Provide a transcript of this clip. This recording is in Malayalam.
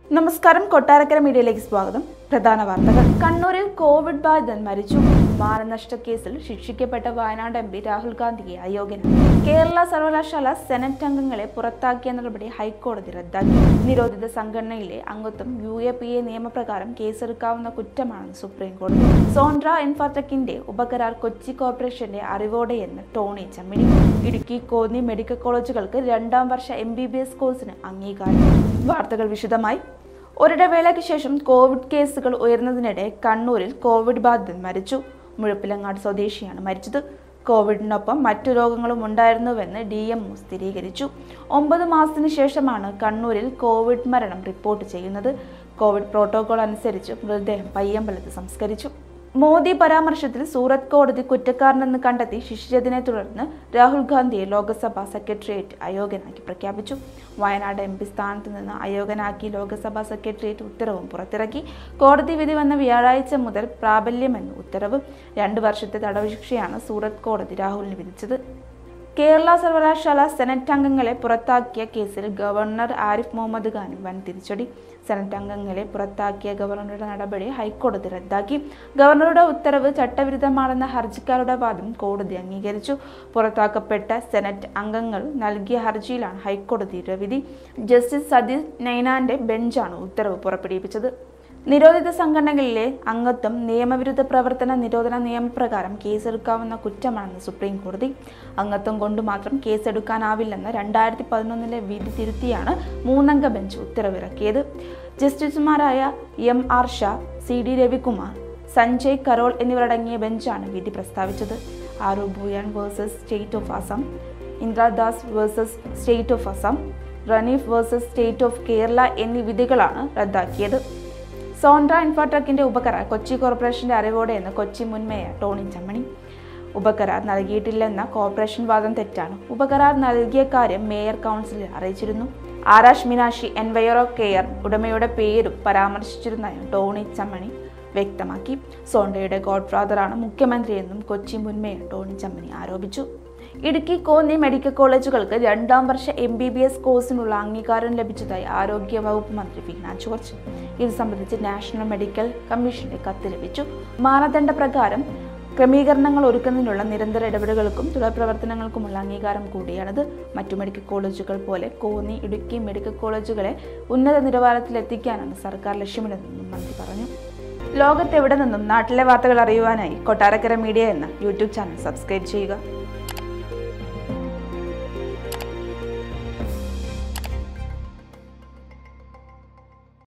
നമസ്കാരം കൊട്ടാരക്കര മീഡിയയിലേക്ക് സ്വാഗതം പ്രധാന വാർത്തകൾ കണ്ണൂരിൽ കോവിഡ് ബാധിതൻ മരിച്ചു മാനനഷ്ട കേസിൽ ശിക്ഷിക്കപ്പെട്ട വയനാട് എം പി രാഹുൽ ഗാന്ധിയെ അയോഗ്യനാക്കി കേരള സർവകലാശാല സെനറ്റ് അംഗങ്ങളെ പുറത്താക്കിയ നടപടി ഹൈക്കോടതി റദ്ദാക്കി നിരോധിത സംഘടനയിലെ അംഗത്വം യു എ പി എ നിയമപ്രകാരം കേസെടുക്കാവുന്ന കുറ്റമാണെന്ന് സുപ്രീം കോടതി സോൺട്ര ഇൻഫാടെക്കിന്റെ ഉപകരാർ കൊച്ചി കോർപ്പറേഷന്റെ അറിവോടെയെന്ന് ടോണി ചമ്മിണി ഇടുക്കി കോന്നി മെഡിക്കൽ കോളേജുകൾക്ക് രണ്ടാം വർഷ എം ബി ബി എസ് കോഴ്സിന് അംഗീകാരം വാർത്തകൾ വിശദമായി ഒരിടവേളയ്ക്ക് ശേഷം കോവിഡ് കേസുകൾ ഉയർന്നതിനിടെ കണ്ണൂരിൽ കോവിഡ് ബാധിതൻ മരിച്ചു മുഴപ്പിലങ്ങാട് സ്വദേശിയാണ് മരിച്ചത് കോവിഡിനൊപ്പം മറ്റു രോഗങ്ങളും ഉണ്ടായിരുന്നുവെന്ന് ഡി എം സ്ഥിരീകരിച്ചു ഒമ്പത് മാസത്തിന് ശേഷമാണ് കണ്ണൂരിൽ കോവിഡ് മരണം റിപ്പോർട്ട് ചെയ്യുന്നത് കോവിഡ് പ്രോട്ടോകോൾ അനുസരിച്ച് മൃതദേഹം പയ്യമ്പലത്ത് സംസ്കരിച്ചു മോദി പരാമർശത്തിൽ സൂറത്ത് കോടതി കുറ്റക്കാരനെന്ന് കണ്ടെത്തി ശിക്ഷിച്ചതിനെ തുടർന്ന് രാഹുൽ ഗാന്ധിയെ ലോക്സഭാ സെക്രട്ടേറിയറ്റ് അയോഗ്യനാക്കി പ്രഖ്യാപിച്ചു വയനാട് എം പി സ്ഥാനത്ത് നിന്ന് അയോഗ്യനാക്കി ലോക്സഭാ സെക്രട്ടേറിയറ്റ് ഉത്തരവും പുറത്തിറക്കി കോടതി വിധി വന്ന വ്യാഴാഴ്ച മുതൽ പ്രാബല്യമെന്ന് ഉത്തരവ് രണ്ട് വർഷത്തെ തടവ് ശിക്ഷയാണ് സൂറത്ത് കോടതി രാഹുലിന് വിധിച്ചത് കേരള സർവകലാശാല സെനറ്റ് അംഗങ്ങളെ പുറത്താക്കിയ കേസിൽ ഗവർണർ ആരിഫ് മുഹമ്മദ് ഖാന് വൻ തിരിച്ചടി സെനറ്റ് അംഗങ്ങളെ പുറത്താക്കിയ ഗവർണറുടെ നടപടി ഹൈക്കോടതി റദ്ദാക്കി ഗവർണറുടെ ഉത്തരവ് ചട്ടവിരുദ്ധമാണെന്ന ഹർജിക്കാരുടെ വാദം കോടതി അംഗീകരിച്ചു പുറത്താക്കപ്പെട്ട സെനറ്റ് അംഗങ്ങൾ നൽകിയ ഹർജിയിലാണ് ഹൈക്കോടതിയുടെ വിധി ജസ്റ്റിസ് സതീഷ് നൈനാന്റെ ബെഞ്ചാണ് ഉത്തരവ് പുറപ്പെടുവിച്ചത് നിരോധിത സംഘടനകളിലെ അംഗത്വം നിയമവിരുദ്ധ പ്രവർത്തന നിരോധന നിയമപ്രകാരം കേസെടുക്കാവുന്ന കുറ്റമാണെന്ന് സുപ്രീം കോടതി അംഗത്വം കൊണ്ട് മാത്രം കേസെടുക്കാനാവില്ലെന്ന് രണ്ടായിരത്തി പതിനൊന്നിലെ വിധി തിരുത്തിയാണ് മൂന്നംഗ ബെഞ്ച് ഉത്തരവിറക്കിയത് ജസ്റ്റിസുമാരായ M R Shah C D Ravikumar Sanjay Karol എന്നിവരടങ്ങിയ ബെഞ്ചാണ് വിധി പ്രസ്താവിച്ചത് Arup Bhuyan versus state of Assam Indra Das versus state of Assam Raneef versus state of Kerala എന്നീ വിധികളാണ് റദ്ദാക്കിയത് സോൺട്ര ഇൻഫോടെക്കിന്റെ ഉപകരാർ കൊച്ചി കോർപ്പറേഷന്റെ അറിവോടെയെന്ന് കൊച്ചി മുൻ മേയർ ടോണി ചമ്മണി ഉപകരാർ നൽകിയിട്ടില്ലെന്ന കോർപ്പറേഷൻ വാദം തെറ്റാണ് ഉപകരാർ നൽകിയ കാര്യം മേയർ കൗൺസിലിൽ അറിയിച്ചിരുന്നു ആരാഷ് മീനാക്ഷി എൻവയറോ കെയർ ഉടമയുടെ പേരും പരാമർശിച്ചിരുന്നതായും ടോണി ചമ്മണി വ്യക്തമാക്കി സോണ്ടയുടെ ഗോഡ്ഫാദറാണ് മുഖ്യമന്ത്രിയെന്നും കൊച്ചി മുൻ മേയർ ടോണി ചമ്മണി ആരോപിച്ചു ഇടുക്കി കോന്നി മെഡിക്കൽ കോളേജുകൾക്ക് രണ്ടാം വർഷ എം ബി ബി എസ് കോഴ്സിനുള്ള അംഗീകാരം ലഭിച്ചതായി ആരോഗ്യ വകുപ്പ് മന്ത്രി വീണ ജോർജ് ഇത് സംബന്ധിച്ച് നാഷണൽ മെഡിക്കൽ കമ്മീഷന്റെ കത്ത് ലഭിച്ചു മാനദണ്ഡ പ്രകാരം ക്രമീകരണങ്ങൾ ഒരുക്കുന്നതിനുള്ള നിരന്തര ഇടപെടലുകൾക്കും തുടർ പ്രവർത്തനങ്ങൾക്കുമുള്ള അംഗീകാരം കൂടിയാണിത് മറ്റു മെഡിക്കൽ കോളേജുകൾ പോലെ കോന്നി ഇടുക്കി മെഡിക്കൽ കോളേജുകളെ ഉന്നത നിലവാരത്തിൽ എത്തിക്കാനാണ് സർക്കാർ ലക്ഷ്യമിടുന്നതെന്നും മന്ത്രി പറഞ്ഞു ലോകത്തെവിടെ നിന്നും നാട്ടിലെ വാർത്തകൾ അറിയുവാനായി കൊട്ടാരക്കര മീഡിയ എന്ന യൂട്യൂബ് ചാനൽ സബ്സ്ക്രൈബ് ചെയ്യുക